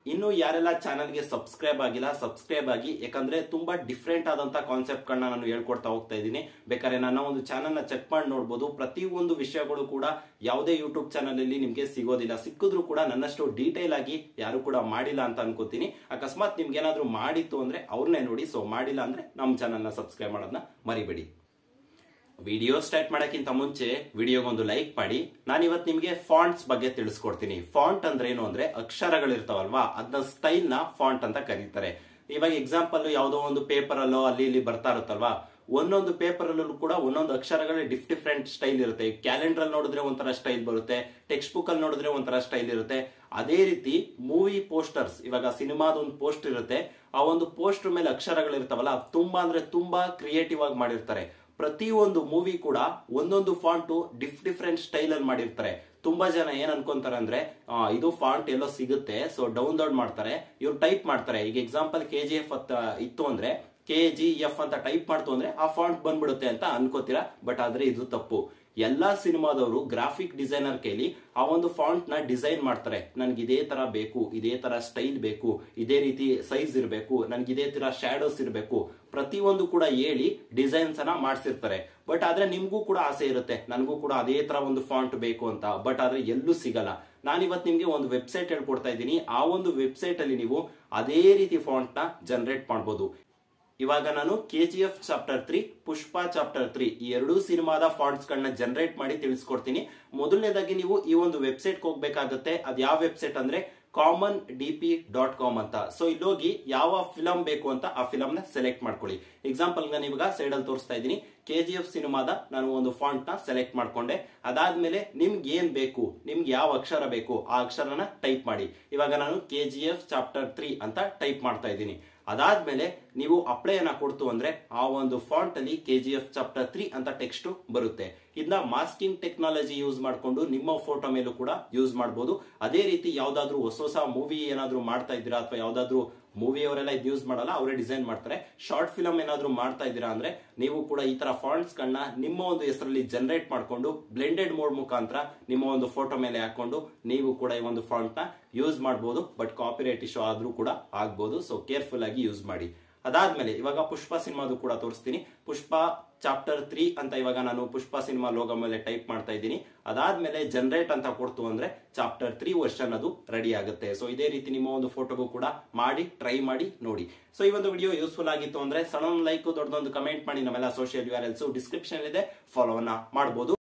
ಇನ್ನು ಯಾರೆಲ್ಲ ಚಾನಲ್ಗೆ ಸಬ್ಸ್ಕ್ರೈಬ್ ಆಗಿಲ್ಲ ಸಬ್ಸ್ಕ್ರೈಬ್ ಆಗಿ ಯಾಕಂದ್ರೆ ತುಂಬಾ ಡಿಫ್ರೆಂಟ್ ಆದಂತ ಕಾನ್ಸೆಪ್ಟ್ ಗಳನ್ನ ನಾನು ಹೇಳ್ಕೊಡ್ತಾ ಹೋಗ್ತಾ ಇದ್ದೀನಿ ಬೇಕಾದ್ರೆ ನನ್ನ ಒಂದು ಚಾನಲ್ ನ ಚೆಕ್ ಮಾಡಿ ನೋಡ್ಬೋದು ಪ್ರತಿ ಒಂದು ವಿಷಯಗಳು ಕೂಡ ಯಾವುದೇ ಯೂಟ್ಯೂಬ್ ಚಾನಲ್ ಅಲ್ಲಿ ನಿಮ್ಗೆ ಸಿಗೋದಿಲ್ಲ ಸಿಕ್ಕಿದ್ರು ಕೂಡ ನನ್ನಷ್ಟು ಡೀಟೇಲ್ ಆಗಿ ಯಾರು ಕೂಡ ಮಾಡಿಲ್ಲ ಅಂತ ಅನ್ಕೋತೀನಿ ಅಕಸ್ಮಾತ್ ನಿಮ್ಗೆ ಏನಾದ್ರೂ ಮಾಡಿತ್ತು ಅಂದ್ರೆ ಅವ್ರನ್ನೇ ನೋಡಿ ಸೊ ಮಾಡಿಲ್ಲ ಅಂದ್ರೆ ನಮ್ಮ ಚಾನಲ್ ನ ಸಬ್ಸ್ಕ್ರೈಬ್ ಮಾಡೋದನ್ನ ಮರಿಬೇಡಿ ವಿಡಿಯೋ ಸ್ಟಾರ್ಟ್ ಮಾಡಕ್ಕಿಂತ ಮುಂಚೆ ವಿಡಿಯೋಗೊಂದು ಲೈಕ್ ಮಾಡಿ ನಾನು ಇವತ್ತು ನಿಮಗೆ ಫಾಂಟ್ಸ್ ಬಗ್ಗೆ ತಿಳಿಸ್ಕೊಡ್ತೀನಿ ಫಾಂಟ್ ಅಂದ್ರೆ ಏನು ಅಂದ್ರೆ ಅಕ್ಷರಗಳಿರ್ತಾವಲ್ವಾ ಅದನ್ನ ಸ್ಟೈಲ್ ನ ಫಾಂಟ್ ಅಂತ ಕರೀತಾರೆ ಇವಾಗ ಎಕ್ಸಾಂಪಲ್ ಯಾವುದೋ ಒಂದು ಪೇಪರ್ ಅಲ್ಲೋ ಅಲ್ಲಿ ಇಲ್ಲಿ ಬರ್ತಾ ಇರುತ್ತಲ್ವಾ ಒಂದೊಂದು ಪೇಪರ್ ಅಲ್ಲೂ ಕೂಡ ಒಂದೊಂದು ಅಕ್ಷರಗಳ ಡಿಫ್ ಡಿಫ್ರೆಂಟ್ ಸ್ಟೈಲ್ ಇರುತ್ತೆ ಕ್ಯಾಲೆಂಡರ್ ಅಲ್ಲಿ ನೋಡಿದ್ರೆ ಒಂಥರ ಸ್ಟೈಲ್ ಬರುತ್ತೆ ಟೆಕ್ಸ್ಟ್ ಬುಕ್ ಅಲ್ಲಿ ನೋಡಿದ್ರೆ ಒಂಥರ ಸ್ಟೈಲ್ ಇರುತ್ತೆ ಅದೇ ರೀತಿ ಮೂವಿ ಪೋಸ್ಟರ್ಸ್ ಇವಾಗ ಸಿನಿಮಾದ ಒಂದು ಪೋಸ್ಟ್ ಇರುತ್ತೆ ಆ ಒಂದು ಪೋಸ್ಟರ್ ಮೇಲೆ ಅಕ್ಷರಗಳಿರ್ತಾವಲ್ಲ ಅದು ತುಂಬಾ ಅಂದ್ರೆ ತುಂಬಾ ಕ್ರಿಯೇಟಿವ್ ಆಗಿ ಮಾಡಿರ್ತಾರೆ ಪ್ರತಿಯೊಂದು ಮೂವಿ ಕೂಡ ಒಂದೊಂದು ಫಾಂಟು ಡಿಫ್ ಡಿಫ್ರೆಂಟ್ ಸ್ಟೈಲ್ ಅಲ್ಲಿ ಮಾಡಿರ್ತಾರೆ ತುಂಬಾ ಜನ ಏನ್ ಅನ್ಕೊಂತಾರೆ ಅಂದ್ರೆ ಆ, ಇದು ಫಾಂಟ್ ಎಲ್ಲೋ ಸಿಗುತ್ತೆ ಸೊ ಡೌನ್ಲೋಡ್ ಮಾಡ್ತಾರೆ ಇವ್ರು ಟೈಪ್ ಮಾಡ್ತಾರೆ ಈಗ ಎಕ್ಸಾಂಪಲ್ ಕೆ ಜಿ ಎಫ್ ಇತ್ತು ಅಂದ್ರೆ ಕೆ ಜಿ ಎಫ್ ಅಂತ ಟೈಪ್ ಮಾಡ್ತು ಅಂದ್ರೆ ಆ ಫಾಂಟ್ ಬಂದ್ಬಿಡುತ್ತೆ ಅಂತ ಅನ್ಕೋತೀರಾ ಬಟ್ ಆದ್ರೆ ಇದು ತಪ್ಪು ಎಲ್ಲಾ ಸಿನಿಮಾದವರು ಗ್ರಾಫಿಕ್ ಡಿಸೈನರ್ ಕೈಲಿ ಆ ಒಂದು ಫಾಂಟ್ ನ ಡಿಸೈನ್ ಮಾಡ್ತಾರೆ ನನ್ಗೆ ಇದೇ ತರ ಬೇಕು ಇದೇ ತರ ಸ್ಟೈಲ್ ಬೇಕು ಇದೇ ರೀತಿ ಸೈಜ್ ಇರಬೇಕು ನನ್ಗೆ ಇದೇ ತರ ಶ್ಯಾಡೋಸ್ ಇರಬೇಕು ಪ್ರತಿಯೊಂದು ಕೂಡ ಹೇಳಿ ಡಿಸೈನ್ಸ್ ಅನ್ನ ಮಾಡ್ಸಿರ್ತಾರೆ ಬಟ್ ಆದ್ರೆ ನಿಮ್ಗೂ ಕೂಡ ಆಸೆ ಇರುತ್ತೆ ನನಗೂ ಕೂಡ ಅದೇ ತರ ಒಂದು ಫಾಂಟ್ ಬೇಕು ಅಂತ ಬಟ್ ಆದ್ರೆ ಎಲ್ಲೂ ಸಿಗಲ್ಲ ನಾನು ಇವತ್ತು ನಿಮ್ಗೆ ಒಂದು ವೆಬ್ಸೈಟ್ ಹೇಳ್ಕೊಡ್ತಾ ಇದ್ದೀನಿ ಆ ಒಂದು ವೆಬ್ಸೈಟ್ ಅಲ್ಲಿ ನೀವು ಅದೇ ರೀತಿ ಫಾಂಟ್ ನ ಜನರೇಟ್ ಮಾಡಬಹುದು ಇವಾಗ ನಾನು K G F chapter three Pushpa chapter three ಈ ಎರಡೂ ಸಿನಿಮಾದ ಫಾಂಟ್ಸ್ ಗಳನ್ನ ಜನರೇಟ್ ಮಾಡಿ ತಿಳಿಸ್ಕೊಡ್ತೀನಿ ಮೊದಲನೇದಾಗಿ ನೀವು ಈ ಒಂದು ವೆಬ್ಸೈಟ್ ಹೋಗ್ಬೇಕಾಗುತ್ತೆ ಅದ್ ಯಾವ ವೆಬ್ಸೈಟ್ ಅಂದ್ರೆ common D P dot com ಅಂತ ಸೊ ಇಲ್ಲಿ ಹೋಗಿ ಯಾವ ಫಿಲಂ ಬೇಕು ಅಂತ ಆ ಫಿಲಂ ನ ಸೆಲೆಕ್ಟ್ ಮಾಡ್ಕೊಳ್ಳಿ ಎಕ್ಸಾಂಪಲ್ ನಾನು ಇವಾಗ ಸೈಡ್ ಅಲ್ಲಿ ತೋರಿಸ್ತಾ ಇದ್ದೀನಿ ಕೆ ಜಿ ಎಫ್ ಸಿನಿಮಾದ ನಾನು ಒಂದು ಫಾಂಟ್ ನ ಸೆಲೆಕ್ಟ್ ಮಾಡ್ಕೊಂಡೆ ಅದಾದ್ಮೇಲೆ ನಿಮ್ಗೆ ಏನ್ ಬೇಕು ನಿಮ್ಗೆ ಯಾವ ಅಕ್ಷರ ಬೇಕು ಆ ಅಕ್ಷರನ ಟೈಪ್ ಮಾಡಿ ಇವಾಗ ನಾನು K G F chapter three ಅಂತ ಟೈಪ್ ಮಾಡ್ತಾ ಇದ್ದೀನಿ ಅದಾದ್ಮೇಲೆ ನೀವು ಅಪ್ಲೈ ಅನ್ನ ಕೊಡ್ತು ಅಂದ್ರೆ ಆ ಒಂದು ಫಾಂಟ್ ಅಲ್ಲಿ K G F chapter three ಅಂತ ಟೆಕ್ಸ್ಟ್ ಬರುತ್ತೆ ಇದನ್ನ ಮಾಸ್ಕಿಂಗ್ ಟೆಕ್ನಾಲಜಿ ಯೂಸ್ ಮಾಡಿಕೊಂಡು ನಿಮ್ಮ ಫೋಟೋ ಮೇಲೂ ಕೂಡ ಯೂಸ್ ಮಾಡಬಹುದು ಅದೇ ರೀತಿ ಯಾವ್ದಾದ್ರು ಹೊಸ ಹೊಸ ಮೂವಿ ಏನಾದ್ರು ಮಾಡ್ತಾ ಇದ್ದೀರಾ ಅಥವಾ ಯಾವ್ದಾದ್ರು ಮೂವಿ ಅವರೆಲ್ಲ ಇದು ಯೂಸ್ ಮಾಡಲ್ಲ ಅವರೇ ಡಿಸೈನ್ ಮಾಡ್ತಾರೆ ಶಾರ್ಟ್ ಫಿಲಮ್ ಏನಾದ್ರು ಮಾಡ್ತಾ ಇದ್ದೀರಾ ಅಂದ್ರೆ ನೀವು ಕೂಡ ಈ ತರ ಫಾಂಟ್ಸ್ ಗಳನ್ನ ನಿಮ್ಮ ಒಂದು ಹೆಸರಲ್ಲಿ ಜನರೇಟ್ ಮಾಡ್ಕೊಂಡು ಬ್ಲೆಂಡೆಡ್ ಮೋಡ್ ಮುಖಾಂತರ ನಿಮ್ಮ ಒಂದು ಫೋಟೋ ಮೇಲೆ ಹಾಕೊಂಡು ನೀವು ಕೂಡ ಈ ಒಂದು ಫಾಂಟ್ ನ ಯೂಸ್ ಮಾಡಬಹುದು ಬಟ್ ಕಾಪಿರೈಟ್ ಇಶ್ಯೂ ಆದ್ರೂ ಕೂಡ ಆಗ್ಬಹುದು ಸೊ ಕೇರ್ಫುಲ್ ಆಗಿ ಯೂಸ್ ಮಾಡಿ ಅದಾದ್ಮೇಲೆ ಇವಾಗ ಪುಷ್ಪ ಸಿನಿಮಾದು ಕೂಡ ತೋರಿಸ್ತೀನಿ ಪುಷ್ಪ ಚಾಪ್ಟರ್ ತ್ರೀ ಅಂತ ಇವಾಗ ನಾನು ಪುಷ್ಪ ಸಿನಿಮಾ ಲೋಗೋ ಮೇಲೆ ಟೈಪ್ ಮಾಡ್ತಾ ಇದ್ದೀನಿ ಅದಾದ್ಮೇಲೆ ಜನರೇಟ್ ಅಂತ ಕೊಡ್ತು ಅಂದ್ರೆ ಚಾಪ್ಟರ್ ತ್ರೀ ವರ್ಷನ್ ಅದು ರೆಡಿ ಆಗುತ್ತೆ ಸೊ ಇದೇ ರೀತಿ ನಿಮ್ಮ ಒಂದು ಫೋಟೋಗೂ ಕೂಡ ಮಾಡಿ ಟ್ರೈ ಮಾಡಿ ನೋಡಿ ಸೊ ಈ ಒಂದು ವಿಡಿಯೋ ಯೂಸ್ಫುಲ್ ಆಗಿತ್ತು ಅಂದ್ರೆ ಸಣ್ಣ ಲೈಕ್ ದೊಡ್ಡದೊಂದು ಕಮೆಂಟ್ ಮಾಡಿ ನಮ್ಮೆಲ್ಲ social U R Ls description ಇದೆ ಫಾಲೋವನ್ನ ಮಾಡಬಹುದು